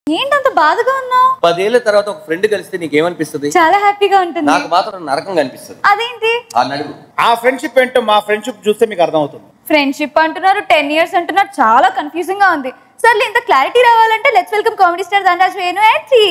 ఏంటంత బాధగా ఉన్నావు పదేళ్ల తర్వాత ఒక ఫ్రెండ్ కలిస్తే నీకేమనిపిస్తుంది చాలా హ్యాపీగా ఉంటుంది నాకు మాత్రం నరకం కనిపిస్తుంది అదేంటి ఆ నడుగు ఆ ఫ్రెండ్షిప్ ఏంటో మా ఫ్రెండ్షిప్ చూస్తే మీకు అర్థమవుతుంది ఫ్రెండ్షిప్ అంటున్నారు టెన్ ఇయర్స్ అంటున్నారు చాలా కన్ఫ్యూజింగ్ గా ఉంది సర్లే ఇంత క్లారిటీ రావాలంటే let's welcome comedy star Dhanraj Venu ఏంటి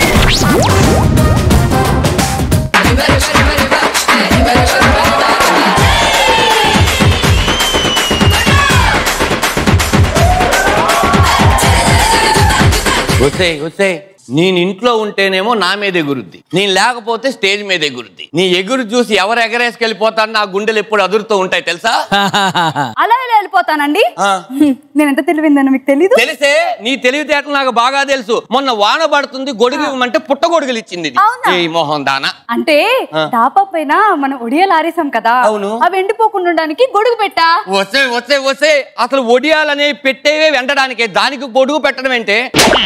వస్తే వస్తే నేను ఇంట్లో ఉంటేనేమో నా మీద ఎగురుద్ది నేను లేకపోతే స్టేజ్ మీద ఎగురుద్ది నీ ఎగురు చూసి ఎవరు ఎగరేసుకెళ్ళిపోతారు నా గుండెలు ఎప్పుడు అదురుతూ ఉంటాయి తెలుసా అలా ఇలా వెళ్ళిపోతానండి ఆ. నేను ఎంత తెలివిందని మీకు తెలీదు తెలిసే నీ తెలివితేటలు నాకు బాగా తెలుసు మొన్న వాన పడుతుంది గొడుగు ఇవ్వమంటే పుట్ట గొడుగులు ఇచ్చింది ఇది. అవునా? ఈ మొహం దానా అంటే టాపా పైన మనం ఒడియాలు ఆరేసాం కదా అవును. అవి ఎండిపోకుండా ఉండడానికి గొడుగు పెట్టా వస్తే వస్తే వస్తే అసలు ఒడియాలనే పెట్టేవే వెంటడానికి దానికి గొడుగు పెట్టడం ఏంటే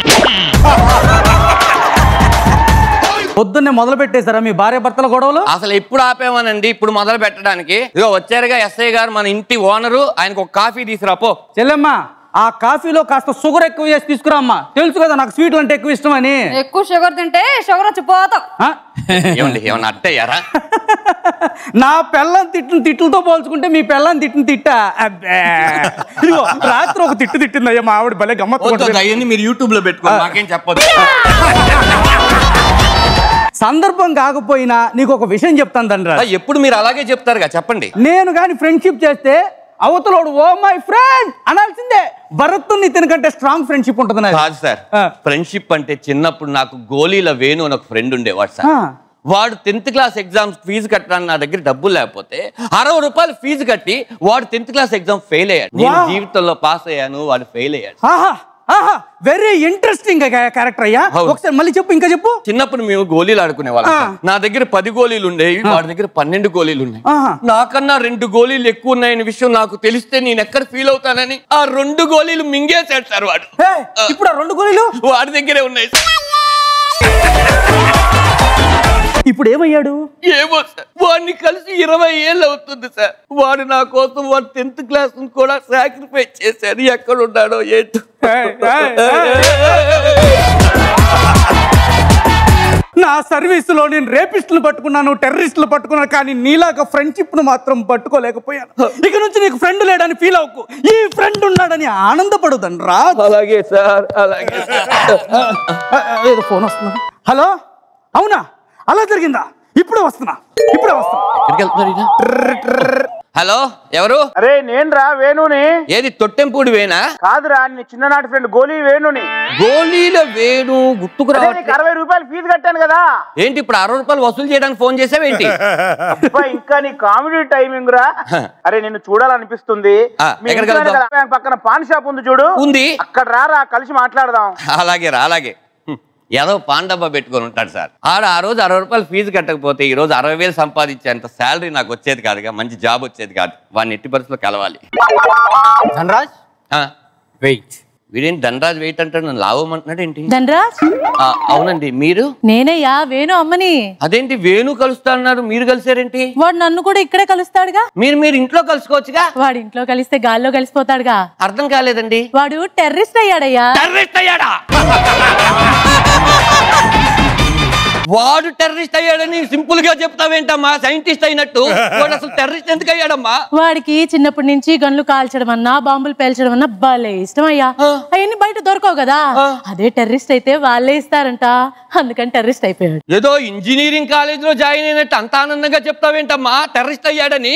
పొద్దున్నే మొదలు పెట్టేశారా మీ భార్య భర్తల గొడవలు అసలు ఎప్పుడు ఆపేమనండి ఇప్పుడు మొదలు పెట్టడానికి ఇదిగో వచ్చారుగా ఎస్ఐ గారు మన ఇంటి ఓనరు ఆయనకు ఒక కాఫీ తీసుకురాపో చెల్లెమ్మ ఆ కాఫీలో కాస్త షుగర్ ఎక్కువ చేసి తీసుకురామ్మా తెలుసు కదా నాకు స్వీట్లు అంటే ఎక్కువ ఇష్టం అని ఎక్కువ షుగర్ తింటే షుగర్ వచ్చి పోతాం ఆ? ఏమండి ఏమన్నా అట్టయ్యారా నా పెళ్ళం తిట్టిన తిట్లతో పోల్చుకుంటే మీ పెళ్ళం తిట్టిన తిట్ట అబ్బే. ఇదిగో రాత్రి ఒక తిట్టు తిట్టిందయ్యా మా ఆవిడ భలే గమ్మత్తు వద్దు, వద్దు, అవన్నీ మీరు యూట్యూబ్ లో పెట్టుకో మాకేం చెప్పొద్దు సందర్భం కాకపోయినా నీకు ఒక విషయం చెప్తాను తండ్రి ఆ, ఎప్పుడు మీరు అలాగే చెప్తారుగా చెప్పండి నేను కానీ ఫ్రెండ్షిప్ చేస్తే అవతలోడు ఓ మై ఫ్రెండ్ అనాల్సిందే భరత్ నితిన్ కంటే స్ట్రాంగ్ ఫ్రెండ్షిప్ ఉంటుంది నాది. కాదు సార్ ఆ. ఫ్రెండ్షిప్ అంటే చిన్నప్పుడు నాకు గోళీల వేణు అని ఒక ఫ్రెండ్ ఉండేవాడు సార్ ఆ. వాడు టెన్త్ క్లాస్ ఎగ్జామ్స్ ఫీజు కట్టడానికి నా దగ్గర డబ్బులు లేకపోతే అరవై రూపాయలు ఫీజు కట్టి వాడు టెన్త్ క్లాస్ ఎగ్జామ్ ఫెయిల్ అయ్యాడు నేను Wow. జీవితంలో పాస్ అయ్యాను వాడు ఫెయిల్ అయ్యాడు ఆహా ఆహా వెరీ ఇంట్రెస్టింగ్ క్యారెక్టర్ అయ్యా అవును. ఒకసారి మళ్ళీ చెప్పు ఇంకా చెప్పు చిన్నప్పుడు మేము గోళీలు ఆడుకునే వాళ్ళం ఆ. సార్. నా దగ్గర పది గోళీలు ఉండేవి వాడి దగ్గర పన్నెండు గోళీలు ఉన్నాయి ఆహా. నాకన్నా రెండు గోళీలు ఎక్కువ ఉన్నాయనే విషయం నాకు తెలిస్తే నేను ఎక్కడ ఫీల్ అవుతానని ఆ రెండు గోళీలు మింగేశాడు సార్ వాడు హే, ఇప్పుడు ఆ రెండు గోళీలు వాడి దగ్గరే ఉన్నాయి సార్. ఇప్పుడు ఏమయ్యాడు ఏమో సార్ వాడిని కలిసి ఇరవై ఏళ్ళు అవుతుంది సార్ వాడు నా కోసం వాడు టెన్త్ క్లాస్ కూడా సాక్రిఫైస్ చేశాడు ఎక్కడ ఉన్నాడో ఏంటో ఏయ్, ఏయ్, నా సర్వీసులో నేను రేపిస్టులు పట్టుకున్నాను టెర్రరిస్టులు పట్టుకున్నాను కానీ నీలాగా ఫ్రెండ్షిప్ ను మాత్రం పట్టుకోలేకపోయాను ఇక నుంచి నీకు ఫ్రెండ్ లేడని ఫీల్ అవ్వకు ఈ ఫ్రెండ్ ఉన్నాడని ఆనందపడుదండి రా అలాగే సార్ అలాగే ఏదో ఫోన్ వస్తున్నా హలో అవునా అలా జరిగిందా ఇప్పుడే వస్తున్నా ఇప్పుడే వస్తున్నా హలో ఎవరు అరే నేను రా వేణుని ఏది తొట్టెంపూడి వేనా కాదురా నీ చిన్ననాటి ఫ్రెండ్ గోలీ వేణుని గోళీల వేణు గుర్తుకు అదే రావట్లేదు. నీకు అరవై రూపాయలు ఫీజు కట్టాను కదా ఏంటి ఇప్పుడు అరవై రూపాయలు వసూలు చేయడానికి ఫోన్ చేసావేంటి అబ్బా, ఇంకా నీ కామెడీ టైమింగ్ రా అరే నిన్ను చూడాలనిపిస్తుంది ఆ, మీ ఎక్కడికి ఇంటి వెళ్దాం? వెనకాల పక్కన పాన్ షాప్ ఉంది చూడు ఉంది. అక్కడ రారా కలిసి మాట్లాడదాం అలాగే రా అలాగే హ్మ్. ఏదో పాన్ డబ్బా పెట్టుకొని ఉంటాడు సార్ ఆడ ఆ రోజు అరవై రూపాయలు ఫీజు కట్టకపోతే ఈ రోజు అరవై వేలు సంపాదించేంత శాలరీ నాకు వచ్చేది కాదుగా మంచి జాబ్ వచ్చేది కాదు వాడిని ఎట్టి పరిస్థితుల్లో కలవాలి ధనరాజ్ ఆ, వెయిట్ వీడేంటి ధనరాజ్ వెయిట్ అంటాడు నన్ను లావమంటున్నాడు ఏంటి ధనరాజ్ ఆ, అవునండి మీరు నేనయ్యా వేణు అమ్మని అదేంటి వేణు కలుస్తా అన్నారు మీరు కలిసారేంటి వాడు నన్ను కూడా ఇక్కడే కలుస్తాడుగా మీరు మీరు ఇంట్లో కలుసుకోవచ్చుగా వాడు ఇంట్లో కలిస్తే గాల్లో కలిసిపోతాడుగా అర్థం కాలేదండి వాడు టెర్రరిస్ట్ అయ్యాడయ్యా టెర్రరిస్ట్ అయ్యాడా వాడు టెర్రరిస్ట్ అయ్యాడని సింపుల్ గా చెప్తావేంటమ్మా సైంటిస్ట్ అయినట్టు వాడు అసలు టెర్రరిస్ట్ ఎందుకు అయ్యాడమ్మా వాడికి చిన్నప్పటి నుంచి గన్లు కాల్చడం అన్నా బాంబులు పేల్చడం అన్నా భలే ఇష్టం అయ్యా అవన్నీ బయట దొరకవు కదా అదే టెర్రరిస్ట్ అయితే వాళ్ళే ఇస్తారంట అందుకని టెర్రరిస్ట్ అయిపోయాడు ఏదో ఇంజనీరింగ్ కాలేజ్ లో జాయిన్ అయినట్టు అంత ఆనందంగా చెప్తావేంటమ్మా టెర్రరిస్ట్ అయ్యాడని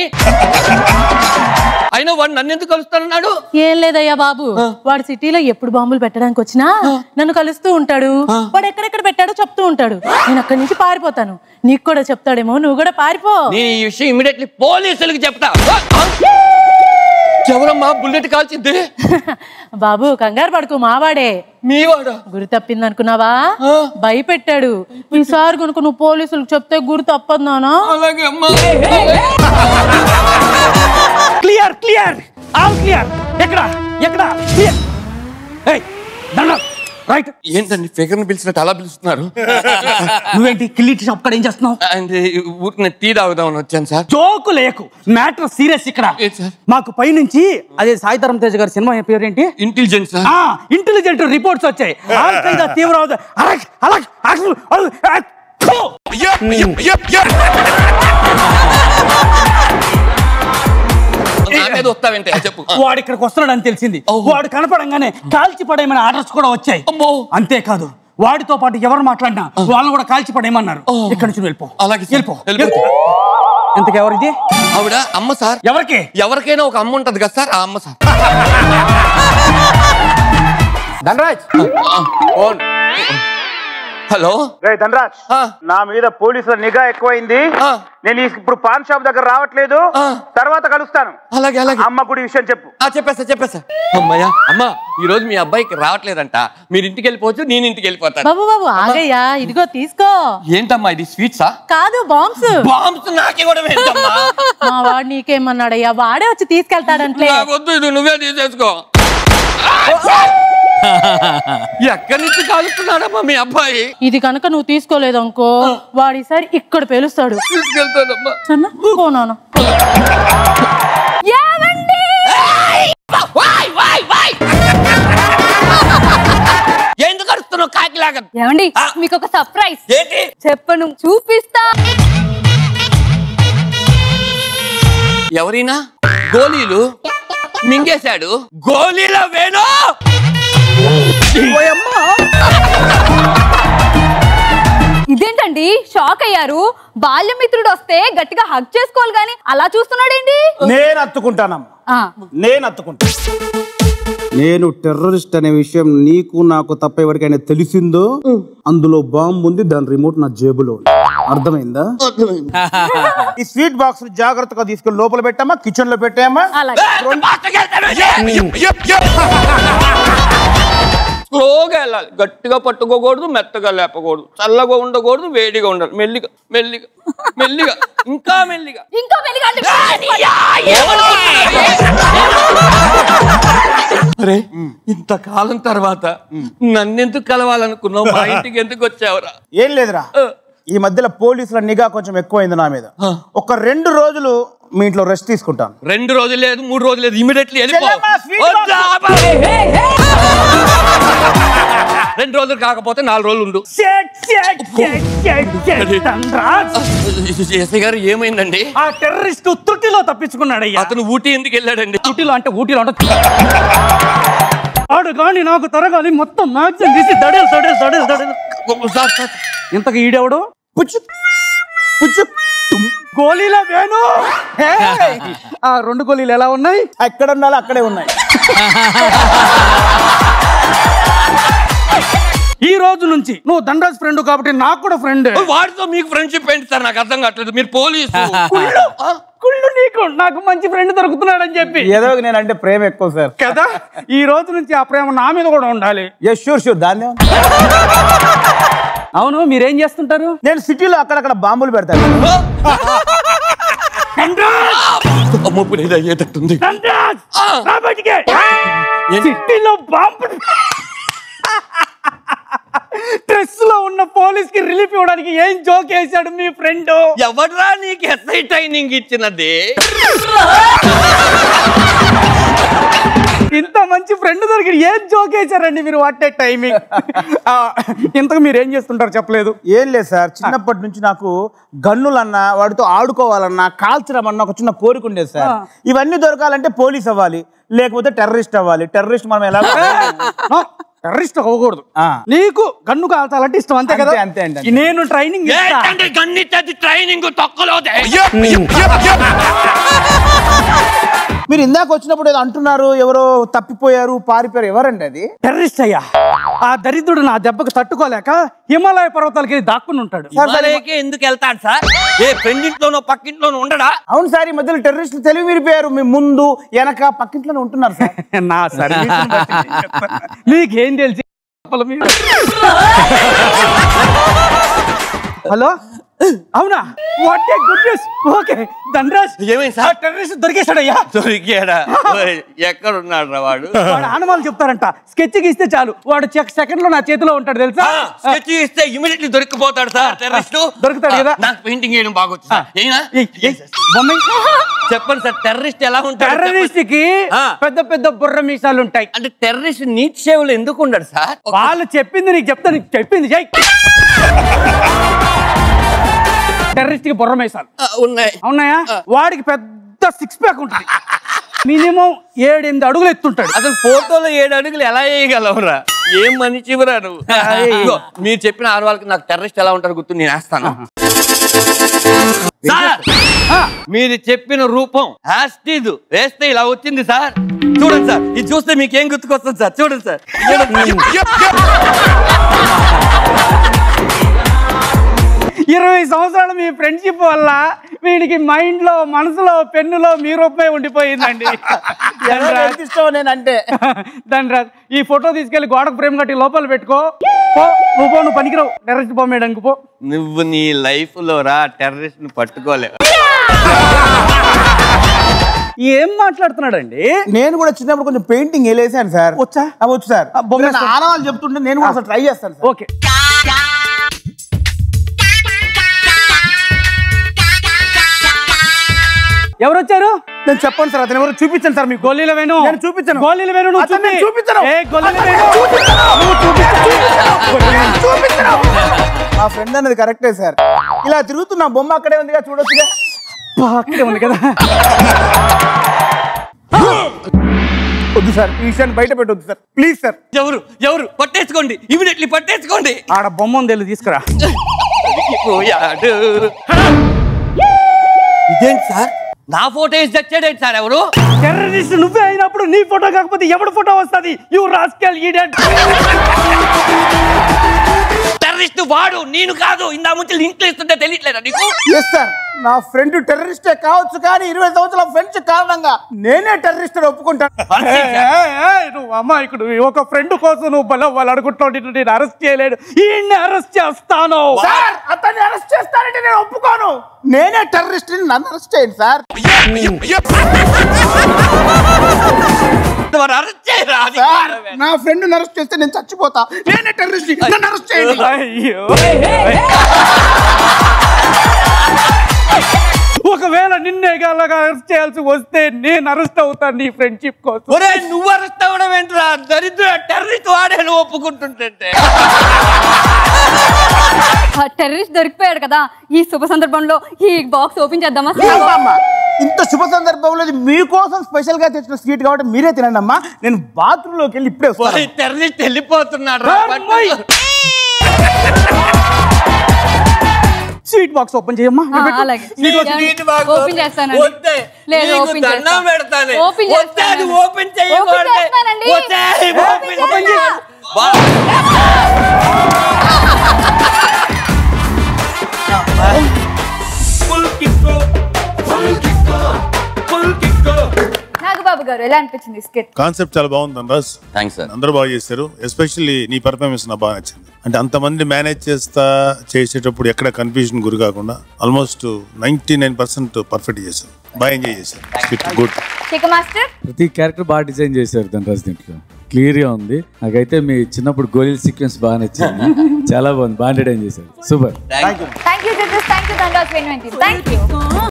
అయినా వాడు నన్ను ఎందుకు కలుస్తానన్నాడు ఏం లేదయ్యా బాబు వాడు సిటీలో ఎప్పుడు బాంబులు పెట్టడానికి వచ్చినా నన్ను కలుస్తూ ఉంటాడు వాడు ఎక్కడెక్కడ పెట్టాడో చెప్తూ ఉంటాడు నేను అక్కడి నుంచి పారిపోతాను నీకు కూడా చెప్తాడేమో నువ్వు కూడా పారిపో నేను ఈ విషయం ఇమీడియట్లీ పోలీసులకు చెప్తా ఎవరమ్మా బుల్లెట్ కాల్చింది బాబు కంగారు పడుకో మావాడే మీ వాడా గురి తప్పింది అనుకున్నావా భయపెట్టాడు ఈసారి కనుక నువ్వు పోలీసులకు చెప్తే గురి తప్పన్నానా అలాగే అమ్మా క్లియర్ క్లియర్ ఆల్ క్లియర్ ఎక్కడ ఎక్కడ క్లియర్ ఏయ్ దండం రైట్ ఏంటండి ఫిగర్ ని పిలిచినట్టు అలా పిలుస్తున్నారు నువ్వేంటి కిల్లిటి షాప్ కాడ ఏం చేస్తున్నావు అండ్ ఊరికి టీ తాగుదామని వచ్చాను సార్ జోకు లేకు మ్యాటర్ సీరియస్ ఇక్కడ ఏంటి సార్? మాకు పైనుంచి అదే సాయి ధరం తేజ్ గారి సినిమా పేరేంటి ఇంటెలిజెన్స్ సార్ ఆ ఇంటెలిజెంట్ రిపోర్ట్స్ వచ్చాయి ఆల్ఖైదా తీవ్రవాద అలక్ అలక్ అలక్ అలక్ అలక్ ఫు! నా మీద వస్తావేంటి చెప్పు వాడు ఇక్కడికి వస్తున్నాడని తెలిసింది ఓహో. వాడు కనపడంగానే కాల్చి పడేయమని ఆర్డర్స్ కూడా వచ్చాయి అమ్మో. అంతేకాదు వాడితో పాటు ఎవరు మాట్లాడినా వాళ్ళని కూడా కాల్చి పడేయమన్నారు ఇక్కడ నుంచి వెళ్ళిపో అలాగే సార్. వెళ్ళిపో వెళ్ళిపోతా. ఇంతకు ఎవరిది ఆవిడ అమ్మ సార్ ఎవరికి ఎవరికైనా ఒక అమ్మ ఉంటది కదా సార్ ఆ అమ్మ సార్ ధనరాజ్ ఫోన్ హలో రే ధనరాజ్ ఆ. నా మీద పోలీసుల నిఘా ఎక్కువైంది ఆ. నేను ఈ- ఇప్పుడు పాన్ షాప్ దగ్గర రావట్లేదు ఆ. తర్వాత కలుస్తాను అలాగే అలాగే అమ్మ గుడి విషయం చెప్పు ఆ చెప్పేస్తా చెప్పేస్తా అమ్మయ్యా అమ్మా ఈ రోజు మీ అబ్బాయికి రావట్లేదంట మీరు ఇంటికి వెళ్ళిపోవచ్చు నేను ఇంటికి వెళ్ళిపోతాను బాబు బాబు ఆగయ్యా ఇదిగో తీసుకో ఏంటమ్మా ఇది స్వీట్సా కాదు బాంబ్స్ బాంబ్స్ నాకే కూడా ఏంటమ్మా మా వాడు నీకేమన్నాడయ్యా వాడే వచ్చి తీసుకెళ్తాడంటే నాకు వద్దు ఇది నువ్వే తీసేసుకో ఎక్కడి నుంచి కాలుస్తున్నాడమ్మా మీ అబ్బాయి ఇది కనుక నువ్వు తీసుకోలేదు అనుకో వాడు ఈసారి ఇక్కడ పేలుస్తాడు తీసుకెళ్తానమ్మా సరేనా? పో నాన్న ఏమండి వాయ్ వాయ్ వాయ్ ఎందుకు అరుస్తున్నావు కాకిలాగా ఏమండి ఆ. మీకు ఒక సర్ప్రైజ్ ఏంటి చెప్పను చూపిస్తా ఎవరైనా గోళీలు మింగేశాడు గోళీల వేణు ఇదేంటండి షాక్ అయ్యారు బాల్యమిత్రుడు వస్తే గట్టిగా హక్ చేసుకోవాలి గాని అలా చూస్తున్నాడేంటి నేను అత్తుకుంటానమ్మా ఆ, నేను అత్తుకుంటా నేను టెర్రరిస్ట్ అనే విషయం నీకు నాకు తప్ప ఎవరికైనా తెలిసిందో అందులో బాంబు ఉంది దాని రిమోట్ నా జేబులో ఉంది. అర్థమైందా ఈ స్వీట్ బాక్స్ జాగ్రత్తగా తీసుకెళ్ళి లోపల పెట్టామా కిచెన్ లో పెట్టామా అలాగే స్లోగా వెళ్ళాలి గట్టిగా పట్టుకోకూడదు మెత్తగా లేపకూడదు చల్లగా ఉండకూడదు వేడిగా ఉండాలి మెల్లిగా మెల్లిగా మెల్లిగా ఇంకా మెల్లిగా ఇంకా వెలిగాలి అరే ఇంతకాలం తర్వాత నన్నెందుకు కలవాలనుకున్నావు మా ఇంటికి ఎందుకు వచ్చావురా ఏం లేదురా ఈ మధ్యలో పోలీసుల నిఘా కొంచెం ఎక్కువైంది నా మీద ఒక రెండు రోజులు మీ ఇంట్లో రెస్ట్ తీసుకుంటాను రెండు రోజులు లేదు మూడు రోజులు లేదు ఇమీడియట్లీ చెల్లెమ్మా, sweet రెండు రోజులు కాకపోతే నాలుగు రోజులు ఉండు shut, shut, shut, shut, shut, Dhanraj. SI గారు ఏమైందండి ఆ టెర్రరిస్ట్ త్రుటిలో తప్పించుకున్నాడయ్యా అతను ఊటీ ఎందుకు వెళ్ళాడండి ఊటీలో అంటే ఊటీలో అంటే ఆడు కానీ నాకు తరగాలి మొత్తం మ్యాక్సిమం తీసి దడేలు దడేలు దడేలు దడేలు సార్, సార్, ఇంతకు ఈడెవడు పుచ్చు పుచ్చు తుమ్. గోళీల వేణు హే! ఆ రెండు గోళీలు ఎలా ఉన్నాయి ఎక్కడ ఉండాలో అక్కడే ఉన్నాయి ఈ రోజు నుంచి నువ్వు దండరాజ్ ఫ్రెండ్ కాబట్టి నాకు కూడా ఫ్రెండ్ వాడితో మీకు ఫ్రెండ్షిప్ ఏంటి సార్ నాకు అర్థం కావట్లేదు మీరు పోలీసు కుళ్ళు కుళ్ళు నీకు నాకు మంచి ఫ్రెండ్ దొరుకుతున్నాడని చెప్పి ఏదో ఒక నేనంటే ప్రేమ ఎక్కువ సార్ కదా ఈ రోజు నుంచి ఆ ప్రేమ నా మీద కూడా ఉండాలి ఎస్ షూర్ షూర్ దాన్ని అవును మీరేం చేస్తుంటారు నేను సిటీలో అక్కడక్కడ బాంబులు పెడతాను అమ్మ ఇప్పుడు ఇది అయ్యేటట్టుంది దండరాజ్ ఆ. రా బయటికి ఏంటి? సిటీలో బాంబు డ్రెస్ లో ఉన్న పోలీస్ కి రిలీఫ్ ఇవ్వడానికి ఏం జోక్ వేశాడు మీ ఫ్రెండ్ ఎవడ్రా నీకు ఎస్ఐ ట్రైనింగ్ ఇచ్చినది ఇంత మంచి ఫ్రెండ్ దొరికి ఏం జోక్ వేశారండి మీరు వాటే టైమింగ్ ఇంతకు మీరు ఏం చేస్తుంటారు చెప్పలేదు ఏం లేదు సార్ చిన్నప్పటి నుంచి నాకు గన్నులన్నా వాడితో ఆడుకోవాలన్నా కాల్చడం అన్న ఒక చిన్న కోరిక ఉండేది సార్ ఇవన్నీ దొరకాలంటే పోలీస్ అవ్వాలి లేకపోతే టెర్రరిస్ట్ అవ్వాలి టెర్రరిస్ట్ మనం ఎలా టెర్రరిస్ట్ అవ్వకూడదు ఆ. నీకు గన్ను కాల్చాలంటే ఇష్టం అంతే కదా అంతే, అంతే, అంతే, అంతే. నేను ట్రైనింగ్ ఇస్తా. ఏంటంటే గన్నిచ్చది ట్రైనింగ్ తొక్కలోదే మీరు ఇందాక వచ్చినప్పుడు ఏదో అంటున్నారు ఎవరో తప్పిపోయారు పారిపోయారు ఎవరండి అది టెర్రరిస్ట్ అయ్యా ఆ దరిద్రుడు నా దెబ్బకు తట్టుకోలేక హిమాలయ పర్వతాలకి వెళ్ళి దాక్కుని ఉంటాడు హిమాలయకే ఎందుకు వెళ్తాడు సార్ ఏ ఫ్రెండింట్లోనో పక్కింట్లోనో ఉండడా అవును సార్ ఈ మధ్యలో టెర్రరిస్టులు తెలివి మీరిపోయారు మీ ముందు వెనక పక్కింట్లోనే ఉంటున్నారు సార్ నా సర్వీస్ నీకేం తెలిసి చెప్పాలి మీరు? హలో అవునా what a good news okay Dhanraj ఏమైంది సార్? టెర్రరిస్ట్ దొరికేశాడయ్యా దొరికాడా ఓయ్, ఎక్కడున్నాడు రా వాడు వాడు ఆనవాళ్ళు చెప్తారంట స్కెచ్ గీస్తే చాలు వాడు చెక్ సెకండ్ లో నా చేతిలో ఉంటాడు తెలుసా స్కెచ్ ఇస్తే ఇమీడియట్లీ దొరికిపోతాడు సార్ టెర్రరిస్ట్ దొరుకుతాడు కదా? నాకు పెయింటింగ్ వేయడం బాగా వచ్చు సార్. ఏనా ఏయ్, ఏయ్, బొమ్మ చెప్పండి సార్ టెర్రరిస్ట్ ఎలా ఉంటాడు టెర్రరిస్ట్ కి ఆ. పెద్ద పెద్ద బుర్ర మీసాలు ఉంటాయి అంటే టెర్రరిస్ట్ నీట్ సేవలు ఎందుకు ఉండడు సార్ వాళ్ళు చెప్పింది నీకు చెప్తా నీకు చెప్పింది జై టెర్రరిస్ట్ కి బుర్ర మీసాలు ఆ, ఉన్నాయి అవునాయా వాడికి పెద్ద సిక్స్ ప్యాక్ ఉంటుంది మినిమం ఏడు ఎనిమిది అడుగులు ఎత్తుంటాడు అసలు ఫోటోలో ఏడు అడుగులు ఎలా వేయగలవురా ఏం మనిషివరా నువ్వు ఇదిగో, మీరు చెప్పిన ఆరు వాళ్ళకి నాకు టెర్రరిస్ట్ ఎలా ఉంటారు గుర్తు నేను వేస్తాను సార్ ఆ, మీరు చెప్పిన రూపం హ్యాస్టీదు వేస్తే ఇలా వచ్చింది సార్ చూడండి సార్ ఇది చూస్తే మీకు ఏం గుర్తుకొస్తుంది సార్ చూడండి సార్ ఇరవై సంవత్సరాలు మీ ఫ్రెండ్షిప్ వల్ల వీడికి మైండ్ లో మనసులో పెన్నులో మీ రూపమే ఉండిపోయిందండి ధనరాజ్. ఇష్టం నేను అంటే ధనరాజ్ ఈ ఫోటో తీసుకెళ్లి గోడకు ఫ్రేమ్ కట్టి లోపల పెట్టుకో పో నువ్వు పో నువ్వు పనికిరావు టెర్రరిస్ట్ బొమ్మేయడానికి పో నువ్వు నీ లైఫ్ లో రా టెర్రరిస్ట్ ను పట్టుకోలేవు ఏం మాట్లాడుతున్నాడండి నేను కూడా చిన్నప్పుడు కొంచెం పెయింటింగ్ వేలేసాను సార్ వచ్చా? ఆ, వచ్చు సార్ ఆ, బొమ్మ బొమ్మ ఆనవాళ్ళు చెప్తుంటే నేను కూడా అసలు ట్రై చేస్తాను సార్ ఓకే ఎవరు వచ్చారు నేను చెప్పండి సార్ అతను ఎవరు చూపించండి సార్ మీకు గోళీల వేణు నేను చూపించను. గోళీల వేణు నువ్వు అతను నేను చూపి. చూపించను. ఏ గోళీల వేణు మా ఫ్రెండ్ అనేది కరెక్టే సార్ ఇలా తిరుగుతున్న బొమ్మ అక్కడే ఉందిగా చూడొచ్చుగా అబ్బా, అక్కడే ఉంది కదా వద్దు సార్ ఈ విషయాన్ని బయట పెట్టొద్దు సార్ ప్లీజ్ సార్ ఎవరు ఎవరు పట్టేసుకోండి ఇమీడియట్లీ పట్టేసుకోండి ఆడ బొమ్మ ఉంది వెళ్ళి తీసుకురా పోయాడు ఇదేంటి సార్ నా ఫోటో వేసి తెచ్చాడేంటి సార్ ఎవరు టెర్రరిస్ట్ నువ్వే అయినప్పుడు నీ ఫోటో కాకపోతే ఎవడి ఫోటో వస్తుంది యు రాస్కెల్ ఈడెంట్ టెర్రరిస్ట్ వాడు నేను కాదు ఇందా ముంచి లింక్లు ఇస్తుంటే తెలియట్లేదా నీకు ఎస్ సార్ నా ఫ్రెండ్ టెర్రరిస్టే కావచ్చు కానీ ఇరవై సంవత్సరాల ఫ్రెండ్స్ కారణంగా నేనే టెర్రరిస్ట్ ఒప్పుకుంటాను నువ్వు అమ్మాయికుడు ఒక ఫ్రెండ్ కోసం నువ్వు బలం వాళ్ళు అనుకుంటున్నావు నేను అరెస్ట్ చేయలేడు ఈయన్ని అరెస్ట్ చేస్తాను సార్ అతన్ని అరెస్ట్ చేస్తానంటే నేను ఒప్పుకోను నేనే టెర్రరిస్ట్ నన్ను అరెస్ట్ చేయండి సార్ మరి అరెస్ట్ చేయరా అది సార్ నా ఫ్రెండ్ అరెస్ట్ చేస్తే నేను చచ్చిపోతా నేనే టెర్రరిస్ట్ నన్ను అరెస్ట్ చేయండి అయ్యో ఒకవేళ నిన్నే గలగా అరెస్ట్ చేయాల్సి వస్తే నేను అరెస్ట్ అవుతాను నీ ఫ్రెండ్షిప్ కోసం ఒరే నువ్వు అరెస్ట్ అవ్వడం ఏంట్రా దరిద్ర టెర్రరిస్ట్ వాడే నువ్వు ఒప్పుకుంటుంటే టెర్రరిస్ట్ దొరికిపోయాడు కదా ఈ శుభ సందర్భంలో ఈ బాక్స్ ఓపెన్ చేద్దామా అమ్మా, ఇంత శుభ సందర్భంలో ఇది మీకోసం స్పెషల్ గా తెచ్చిన స్వీట్ కాబట్టి మీరే తినండి అమ్మా నేను బాత్రూమ్ లోకి వెళ్ళి ఇప్పుడే వస్తాను టెర్రరిస్ట్ వెళ్ళిపోతున్నాడు రా. అమ్మాయి! స్వీట్ బాక్స్ ఓపెన్ చేయమ్మా ఆ, అలాగే స్వీట్ బాక్స్ ఓపెన్ చేస్తానండి వద్దే. లేదు నీకు ఓపెన్ దండం చేస్తాను. పెడతానే. ఓపెన్ వద్దే, చేస్తానండి. అది ఓపెన్ చేయకూడదు. ఓపెన్ చేస్తానండి. వద్దే, ఓపెన్ ఓపెన్ చేస్తా. బా. నాగబాబు గారు ఎలా అనిపించింది స్కెచ్ కాన్సెప్ట్ చాలా బాగుంది ధనరాజ్ థ్యాంక్స్ సార్ అందరూ బాగా చేశారు ఎస్పెషల్లీ నీ పర్ఫార్మెన్స్ నాకు బాగా నచ్చింది అంటే అంతమంది మేనేజ్ చేస్తా చేసేటప్పుడు ఎక్కడ కన్ఫ్యూజన్ గురి కాకుండా almost ninety nine percent perfect చేశారు బాగా ఎంజాయ్ చేశారు గుడ్ చిక్క మాస్టర్ ప్రతి క్యారెక్టర్ బాగా డిజైన్ చేశారు ధనరాజ్ దీంట్లో క్లియర్ గా ఉంది నాకైతే మీ చిన్నప్పుడు గోళీల సీక్వెన్స్ బాగా నచ్చింది చాలా బాగుంది బాగా డిజైన్ చేశారు super thank you thank you judges thank you Dhanraj వెన్వెంటి థ్యాంక్ యూ